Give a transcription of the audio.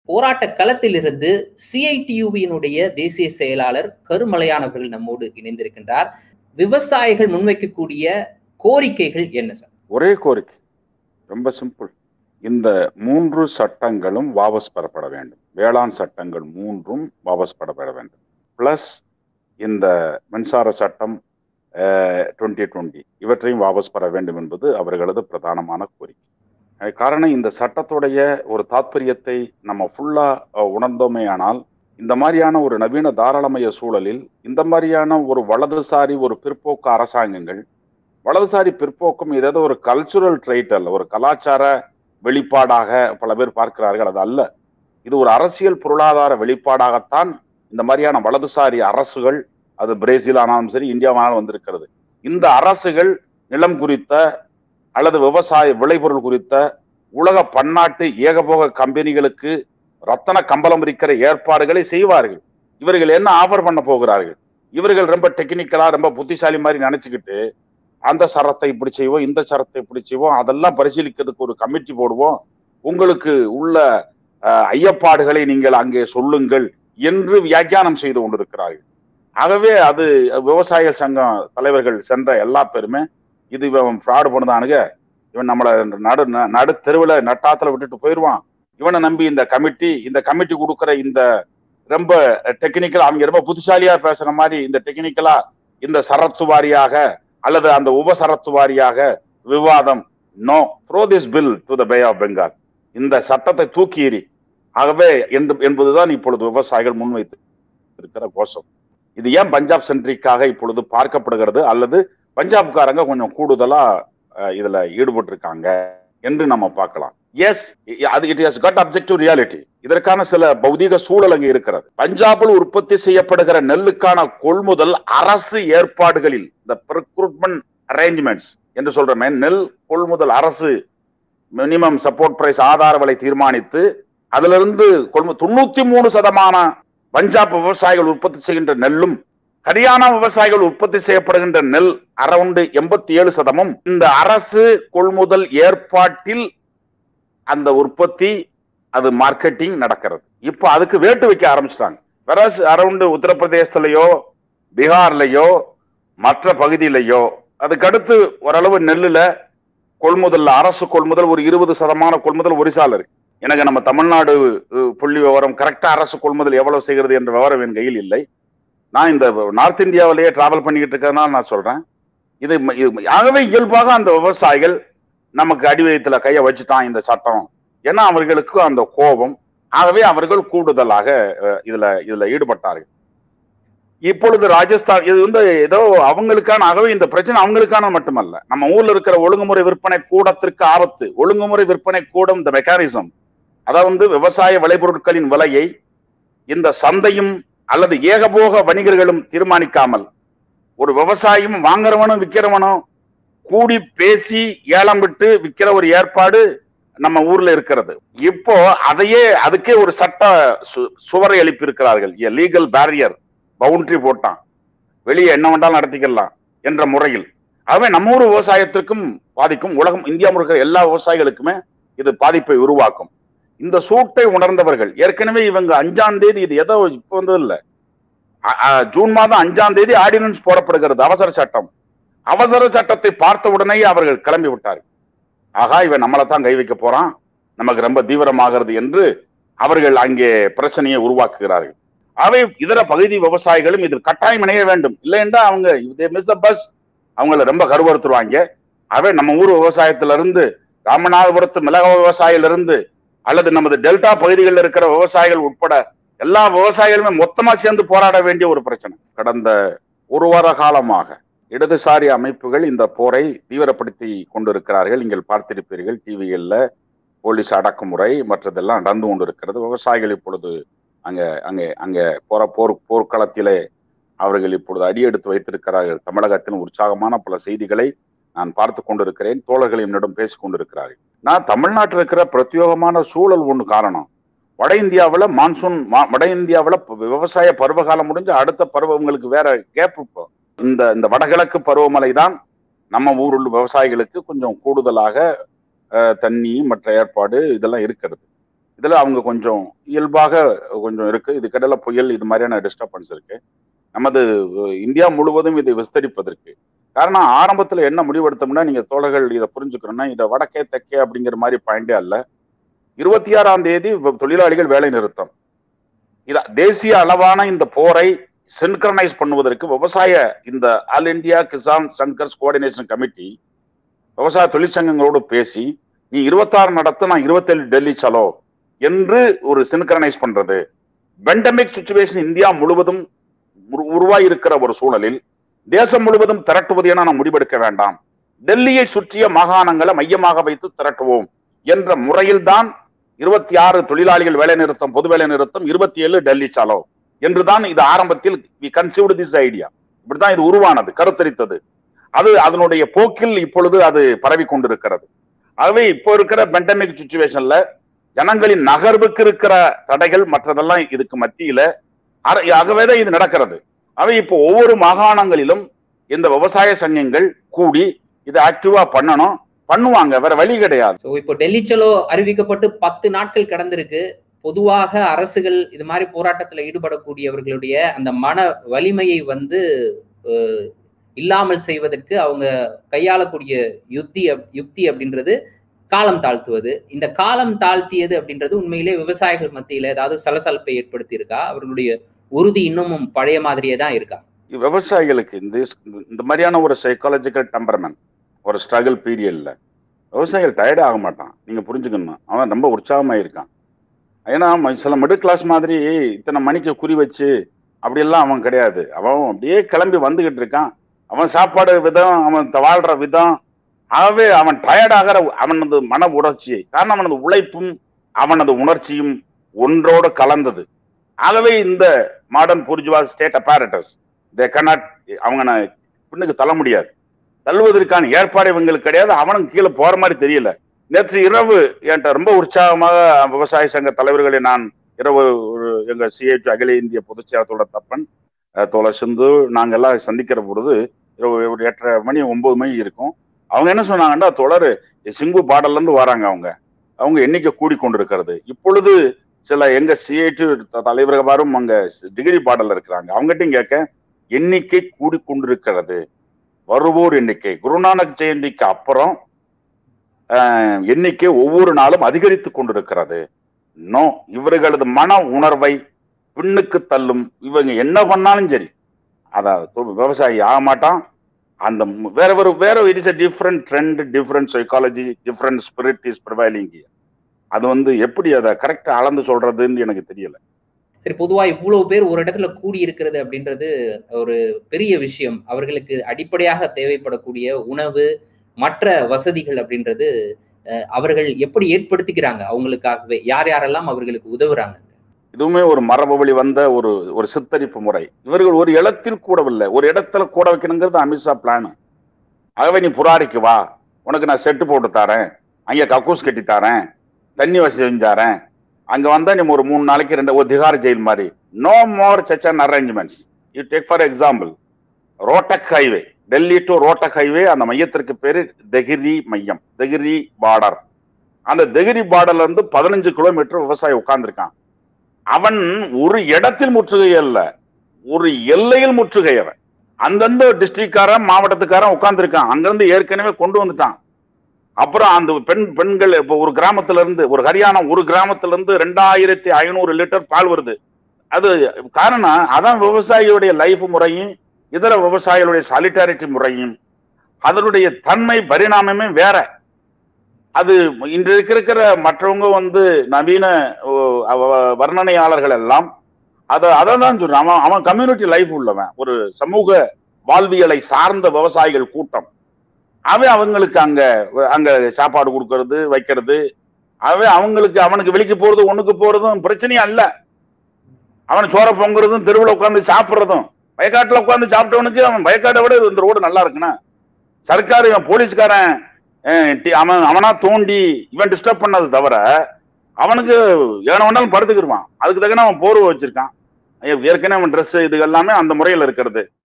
போராட்ட களத்திலிருந்து சிஐடியுவினுடைய தேசிய செயலாளர் கருமலையான் அவர்கள் நம்மோடு இணைந்திருக்கின்றார் விவசாயிகள் முன்வைக்கக்கூடிய கோரிக்கைகள் என்ன சார் ஒரே கோரிக்கை ரொம்ப சிம்பிள் இந்த மூன்று சட்டங்களும் வாபஸ் பெறப்பட வேண்டும் வேளாண் சட்டங்கள் மூன்றும் வாபஸ் பெறப்பட வேண்டும் பிளஸ் இந்த மின்சார சட்டம் டுவெண்ட்டி டுவெண்ட்டி இவற்றையும் வாபஸ் பெற வேண்டும் என்பது அவர்களது பிரதானமான கோரிக்கை அஹ் காரணம் இந்த சட்டத்துடைய ஒரு தாத்பரியத்தை நம்ம ஃபுல்லா உணர்ந்தோமே ஆனால் இந்த மாதிரியான ஒரு நவீன தாராளமய சூழலில் இந்த மாதிரியான ஒரு வலதுசாரி ஒரு பிற்போக்கு அரசாங்கங்கள் வலதுசாரி பிற்போக்கும் ஏதாவது ஒரு கல்ச்சுரல் ட்ரைட் அல்ல ஒரு கலாச்சார வெளிப்பாடாக பல பேர் பார்க்கிறார்கள் அது அல்ல இது ஒரு அரசியல் பொருளாதார வெளிப்பாடாகத்தான் இந்த மாதிரியான வலதுசாரி அரசுகள் அது பிரேசில் ஆனாலும் சரி இந்தியாவானாலும் வந்திருக்கிறது இந்த அரசுகள் நிலம் குறித்த அல்லது விவசாய விளைபொருள் குறித்த உலக பன்னாட்டு ஏகபோக கம்பெனிகளுக்கு ரத்தன கம்பளம் இருக்கிற ஏற்பாடுகளை செய்வார்கள் இவர்கள் என்ன ஆஃபர் பண்ண போகிறார்கள் இவர்கள் ரொம்ப டெக்னிக்கலா ரொம்ப புத்திசாலி மாதிரி நினைச்சுக்கிட்டு அந்த சரத்தை இப்படி செய்வோம் இந்த சரத்தை இப்படி செய்வோம் அதெல்லாம் பரிசீலிக்கிறதுக்கு ஒரு கமிட்டி போடுவோம் உங்களுக்கு உள்ள அஹ், ஐயப்பாடுகளை நீங்கள் அங்கே சொல்லுங்கள் என்று வியாக்கியானம் செய்து கொண்டிருக்கிறார்கள் ஆகவே அது விவசாயிகள் சங்கம் தலைவர்கள் சென்ற எல்லா பேருமே இது இவன் ஃப்ராடு பண்ணுதானுங்க இவன் நம்மளை நடு ந- நடு தெருவில் நட்டாத்துல விட்டுட்டு போயிடுவான் இவனை நம்பி இந்த கமிட்டி இந்த கமிட்டி கொடுக்குற இந்த ரொம்ப டெக்னிக்கல் அவங்க ரொம்ப புத்திசாலியா பேசுற மாதிரி இந்த டெக்னிக்கலா இந்த சரத்து வாரியாக அல்லது அந்த உபசரத்து வாரியாக விவாதம் no throw this bill to the Bay of Bengal இந்த சட்டத்தை தூக்கி எறி ஆகவே என்று- என்பதுதான் இப்பொழுது விவசாயிகள் முன்வைத்து இருக்கிற கோஷம் இது ஏன் பஞ்சாப் சென்ட்ரிக்காக இப்பொழுது பார்க்கப்படுகிறது அல்லது பஞ்சாப்காரங்க கொஞ்சம் கூடுதலா அஹ், இதுல ஈடுபட்டு இருக்காங்க என்று நம்ம பார்க்கலாம் எஸ் அது it has got objective reality இதற்கான சில பௌதீக சூழல் அங்கு இருக்கிறது பஞ்சாபில் உற்பத்தி செய்யப்படுகிற நெல்லுக்கான கொள்முதல் அரசு ஏற்பாடுகளில் இந்த ரெக்ரூட்மெண்ட் அரேஞ்ச்மெண்ட்ஸ் என்று சொல்றமே நெல் கொள்முதல் அரசு மினிமம் சப்போர்ட் பிரைஸ் ஆதார விலை தீர்மானித்து அதிலிருந்து கொள்மு தொண்ணூத்தி மூணு சதமான பஞ்சாப் விவசாயிகள் உற்பத்தி செய்கின்ற நெல்லும் ஹரியானா விவசாயிகள் உற்பத்தி செய்யப்படுகின்ற நெல் அரௌண்டு எண்பத்தி ஏழு சதமும் இந்த அரசு கொள்முதல் ஏற்பாட்டில் அந்த உற்பத்தி அது மார்க்கெட்டிங் நடக்கிறது இப்போ அதுக்கு வேட்டு வைக்க ஆரம்பிச்சிட்டாங்க வெரஸ் அரௌண்டு உத்தரப்பிரதேசத்திலேயோ பீகார்லயோ மற்ற பகுதியிலையோ அதுக்கடுத்து ஓரளவு நெல்லுல கொள்முதல் அரசு கொள்முதல் ஒரு இருபது சதமான கொள்முதல் ஒரிசால இருக்கு எனக்கு நம்ம தமிழ்நாடு அஹ், புள்ளி விவரம் கரெக்டா அரசு கொள்முதல் எவ்வளவு செய்கிறது என்ற விவரம் என் கையில் இல்லை நான் இந்த நார்த் இந்தியாவிலேயே டிராவல் பண்ணிக்கிட்டு இருக்கிறதுனால நான் சொல்றேன் இது ம- இது- ஆகவே இயல்பாக அந்த விவசாயிகள் நமக்கு அடிவயத்துல கையை வச்சுட்டான் இந்த சட்டம் ஏன்னா அவர்களுக்கு அந்த கோபம் ஆகவே அவர்கள் கூடுதலாக அஹ், இதுல இதுல ஈடுபட்டார்கள் இப்பொழுது ராஜஸ்தான் இது வந்து ஏதோ அவங்களுக்கான ஆகவே இந்த பிரச்சனை அவங்களுக்கான மட்டுமல்ல நம்ம ஊர்ல இருக்கிற ஒழுங்குமுறை விற்பனை கூடத்திற்கு ஆபத்து ஒழுங்குமுறை விற்பனை கூடம் இந்த மெக்கானிசம் அதாவது வந்து விவசாய விளைபொருட்களின் விலையை இந்த சந்தையும் அல்லது ஏகபோக வணிகர்களும் தீர்மானிக்காமல் ஒரு விவசாயியும் வாங்குறவனும் விற்கிறவனும் கூடி பேசி ஏலம் விட்டு விற்கிற ஒரு ஏற்பாடு நம்ம ஊர்ல இருக்கிறது இப்போ அதையே அதுக்கே ஒரு சட்ட சு- சுவரை எழுப்பி இருக்கிறார்கள் லீகல் பேரியர் பவுண்டரி போட்டான் வெளியே என்ன வேண்டாலும் நடத்திக்கலாம் என்ற முறையில் ஆகவே நம்ம ஊர் விவசாயத்திற்கும் பாதிக்கும் உலகம் இந்தியா முழுக்க எல்லா விவசாயிகளுக்குமே இது பாதிப்பை உருவாக்கும் இந்த சூட்டை உணர்ந்தவர்கள் ஏற்கனவே இவங்க அஞ்சாம் தேதி இது ஏதோ இப்போ வந்து இல்ல அ- அ, ஜூன் மாதம் அஞ்சாம் தேதி ஆர்டினன்ஸ் போடப்படுகிறது அவசர சட்டம் அவசர சட்டத்தை பார்த்த உடனேயே அவர்கள் கிளம்பி விட்டார்கள் ஆகா இவன் நம்மளை தான் கை வைக்க போறான் நமக்கு ரொம்ப தீவிரமாகிறது என்று அவர்கள் அங்கே பிரச்சனையை உருவாக்குகிறார்கள் அவை இதர பகுதி விவசாயிகளும் இதில் கட்டாயம் இணைய வேண்டும் இல்லைன்றா அவங்க மிஸ் த பஸ் அவங்கள ரொம்ப கருவறுத்துருவாங்க அவை நம்ம ஊர் விவசாயத்துல இருந்து ராமநாதபுரத்து மிளக விவசாயிலிருந்து அல்லது நமது டெல்டா பகுதிகளில் இருக்கிற விவசாயிகள் உட்பட எல்லா விவசாயிகளுமே மொத்தமா சேர்ந்து போராட வேண்டிய ஒரு பிரச்சனை கடந்த ஒரு வார காலமாக இடதுசாரி அமைப்புகள் இந்த போரை தீவிரப்படுத்தி கொண்டிருக்கிறார்கள் நீங்கள் பார்த்திருப்பீர்கள் டிவிகள்ல போலீஸ் அடக்குமுறை மற்றதெல்லாம் நடந்து கொண்டிருக்கிறது விவசாயிகள் இப்பொழுது அங்க அங்கே அங்கே போற போர் போர்க்களத்திலே அவர்கள் இப்பொழுது அடியெடுத்து வைத்திருக்கிறார்கள் தமிழகத்தின் உற்சாகமான பல செய்திகளை நான் பார்த்து கொண்டிருக்கிறேன் தோழர்கள் என்னிடம் பேசிக் கொண்டிருக்கிறார்கள் நான் தமிழ்நாட்டில் இருக்கிற பிரத்யேகமான சூழல் ஒன்று காரணம் வட இந்தியாவில் மான்சூன் மா- வட இந்தியாவில் விவசாய பருவகாலம் முடிஞ்சு அடுத்த பருவங்களுக்கு வேற கேப் இப்போ இந்த இந்த வடகிழக்கு பருவமழை தான் நம்ம ஊருள்ள விவசாயிகளுக்கு கொஞ்சம் கூடுதலாக அஹ், தண்ணி மற்ற ஏற்பாடு இதெல்லாம் இருக்கிறது இதுல அவங்க கொஞ்சம் இயல்பாக கொஞ்சம் இருக்கு இதுக்கிடையில புயல் இது மாதிரியான டிஸ்டர்பன்ஸ் இருக்கு நமது இந்தியா முழுவதும் இதை விஸ்தரிப்பதற்கு காரணம் ஆரம்பத்துல என்ன முடிவெடுத்தோம்னா நீங்க தோழர்கள் இதை புரிஞ்சுக்கணும்னா இதை வடக்கே தெற்கே அப்படிங்கிற மாதிரி பாயிண்டே அல்ல இருபத்தி ஆறாம் தேதி தொழிலாளிகள் வேலை நிறுத்தம் இத தேசிய அளவான இந்த போரை சின்க்ரனைஸ் பண்ணுவதற்கு விவசாய இந்த all India Kisan Sangharsh coordination committee விவசாய தொழிற்சங்கங்களோடு பேசி நீ இருபத்தாறு நடத்த நான் இருபத்தேழு டெல்லி சலோ என்று ஒரு சின்க்ரனைஸ் பண்றது பெண்டமிக் சுச்சுவேஷன் இந்தியா முழுவதும் உருவாகி இருக்கிற ஒரு சூழலில் தேசம் முழுவதும் திரட்டுவது என நாம் முடிவெடுக்க வேண்டாம் டெல்லியை சுற்றிய மாகாணங்களை மையமாக வைத்து திரட்டுவோம் என்ற முறையில்தான் இருபத்தி ஆறு தொழிலாளிகள் வேலை நிறுத்தம் பொது வேலை நிறுத்தம் இருபத்தி ஏழு டெல்லி சாலோ என்றுதான் இது ஆரம்பத்தில் வி கன்சீவ்டு திஸ் ஐடியா இப்படிதான் இது உருவானது கருத்தரித்தது அது அதனுடைய போக்கில் இப்பொழுது அது பரவி கொண்டிருக்கிறது ஆகவே இப்போ இருக்கிற பெண்டமிக் சுச்சுவேஷன்ல ஜனங்களின் நகர்வுக்கு இருக்கிற தடைகள் மற்றதெல்லாம் இதுக்கு மத்தியில ஆகவேதான் இது நடக்கிறது அவை இப்போ ஒவ்வொரு மாகாணங்களிலும் இந்த விவசாய சங்கங்கள் கூடி இதை ஆக்டிவா பண்ணணும் பண்ணுவாங்க வேற வழி கிடையாது ஸோ இப்போ டெல்லி சலோ அறிவிக்கப்பட்டு பத்து நாட்கள் கடந்திருக்கு பொதுவாக அரசுகள் இது மாதிரி போராட்டத்தில் ஈடுபடக்கூடியவர்களுடைய அந்த மன வலிமையை வந்து இல்லாமல் செய்வதற்கு அவங்க கையாளக்கூடிய யுத்தி யுக்தி அப்படின்றது காலம் தாழ்த்துவது இந்த காலம் தாழ்த்தியது அப்படின்றது உண்மையிலே விவசாயிகள் மத்தியில ஏதாவது சலசலப்பை ஏற்படுத்தி இருக்கா அவர்களுடைய உறுதி இன்னமும் பழைய மாதிரியே தான் இருக்கா விவசாயிகளுக்கு இந்த இந்த மாதிரியான ஒரு சைக்காலஜிக்கல் டெம்பரமெண்ட் ஒரு ஸ்ட்ரகிள் பீரியட்ல விவசாயிகள் டயர்ட் ஆக மாட்டான் நீங்க புரிஞ்சுக்கணும் அவன் ரொம்ப உற்சாகமா இருக்கான் ஏன்னா சில மிடில் கிளாஸ் மாதிரி இத்தனை மணிக்கு குறி வச்சு அப்படியெல்லாம் அவன் கிடையாது அவன் அப்படியே கிளம்பி வந்துகிட்டு இருக்கான் அவன் சாப்பாடு விதம் அவன் வாழ்ற விதம் ஆகவே அவன் டயர்ட் ஆகிற அவனது மன உணர்ச்சி காரணம் அவனது உழைப்பும் அவனது உணர்ச்சியும் ஒன்றோடு கலந்தது ஆகவே இந்த modern bourgeois state apparatus they cannot அவங்க பின்னுக்கு தள்ள முடியாது தள்ளுவதற்கான ஏற்பாடு இவங்களுக்கு கிடையாது அவனும் கீழே போற மாதிரி தெரியல நேற்று இரவு என்கிட்ட ரொம்ப உற்சாகமாக விவசாய சங்க தலைவர்களை நான் இரவு எங்க சிஹெச் அகில இந்திய பொதுச் செயலாளர் தப்பன் தோழர் சிந்து நாங்க எல்லாம் சந்திக்கிற பொழுது இரவு ஒரு எட்டரை மணி ஒன்பது மணி இருக்கும் அவங்க என்ன சொன்னாங்கன்னா தொடர் சிங்கு பாடல்ல இருந்து வராங்க அவங்க அவங்க எண்ணிக்கை கூடி கொண்டிருக்கிறது இப்பொழுது சில எங்க சிஐடி தலைவர்களும் அங்க டிகிரி பாடல்ல இருக்கிறாங்க அவங்ககிட்டையும் கேட்க எண்ணிக்கை கூடி கொண்டிருக்கிறது வருவோர் எண்ணிக்கை குருநானக் ஜெயந்திக்கு அப்புறம் எண்ணிக்கை ஒவ்வொரு நாளும் அதிகரித்து கொண்டிருக்கிறது நோ இவர்களது மன உணர்வை பின்னுக்கு தள்ளும் இவங்க என்ன பண்ணாலும் சரி அதாவது விவசாயி ஆக மாட்டான் அந்த வேற ஒரு வேற it is a different trend different psychology different spirit is prevailing அது வந்து எப்படி அதை கரெக்டா அளந்து சொல்றதுன்னு எனக்கு தெரியல சரி பொதுவா இவ்வளவு பேர் ஒரு இடத்துல கூடி இருக்கிறது அப்படின்றது ஒரு பெரிய விஷயம் அவர்களுக்கு அடிப்படையாக தேவைப்படக்கூடிய உணவு மற்ற வசதிகள் அப்படின்றது அவர்கள் எப்படி ஏற்படுத்திக்கிறாங்க அவங்களுக்காகவே யார் யாரெல்லாம் அவர்களுக்கு உதவுறாங்க இதுவுமே ஒரு மரபு வழி வந்த ஒரு ஒரு சித்தரிப்பு முறை இவர்கள் ஒரு இடத்தில் கூடவில்லை ஒரு இடத்துல கூட வைக்கணுங்கிறது அமித்ஷா பிளான் ஆகவே நீ புராரிக்கு வா உனக்கு நான் செட்டு போட்டு தரேன் அங்கே கக்கூஸ் கட்டி தரேன் தண்ணி வசதி செஞ்சு தரேன் அங்க வந்தா நீ ஒரு மூணு நாளைக்கு ரெண்டு ஒரு திகார் ஜெயில் மாதிரி no more such an arrangements you take for example Rohtak highway Delhi to Rohtak highway அந்த மையத்திற்கு பேரு தெகிரி மையம் தெகிரி பார்டர் அந்த தெகிரி பார்டர்ல இருந்து பதினஞ்சு கிலோமீட்டர் விவசாயி உட்கார்ந்துருக்கான் அவன் ஒரு இடத்தில் முற்றுகை அல்ல ஒரு எல்லையில் முற்றுகை அவன் அந்தந்த டிஸ்ட்ரிக்ட்காரன் மாவட்டத்துக்காரன் உட்கார்ந்துருக்கான் அங்கிருந்து ஏற்கனவே கொண்டு வந்துட்டான் அப்புறம் அந்த பெண் பெண்கள் இப்போ ஒரு கிராமத்துல இருந்து ஒரு ஹரியானா ஒரு கிராமத்துல இருந்து ரெண்டாயிரத்தி ஐநூறு லிட்டர் பால் வருது அது காரணம் அதான் விவசாயியுடைய லைஃப் முறையும் இதர விவசாயிகளுடைய சாலிட்டாரிட்டி முறையும் அதனுடைய தன்மை பரிணாமமே வேற அது இன்று இருக்கிற மற்றவங்க வந்து நவீன வர்ணனையாளர்கள் எல்லாம் அதை அதை தான் சொல்றான் அவன் அவன் கம்யூனிட்டி லைஃப் உள்ளவன் ஒரு சமூக வாழ்வியலை சார்ந்த விவசாயிகள் கூட்டம் அவன் அவங்களுக்கு அங்க அங்க சாப்பாடு கொடுக்கறது வைக்கிறது அவன் அவங்களுக்கு அவனுக்கு வெளிக்கு போறது ஒண்ணுக்கு போறதும் பிரச்சனையா இல்ல அவன் சோற பொங்குறதும் தெருவில் உட்காந்து சாப்பிடுறதும் வயக்காட்டுல உட்காந்து சாப்பிட்டவனுக்கு அவன் வயக்காட்டை விட இந்த ரோடு நல்லா இருக்குண்ணா சர்க்கார் இவன் போலீஸ்காரன் அவன் அவனா தோண்டி இவன் டிஸ்டர்ப் பண்ணது தவிர அவனுக்கு ஏன வேணாலும் படுத்துக்கிடுவான் அதுக்கு தக்கன அவன் போர்வை வச்சிருக்கான் ஏற்கனவே அவன் ட்ரெஸ் இது எல்லாமே அந்த முறையில் இருக்கிறது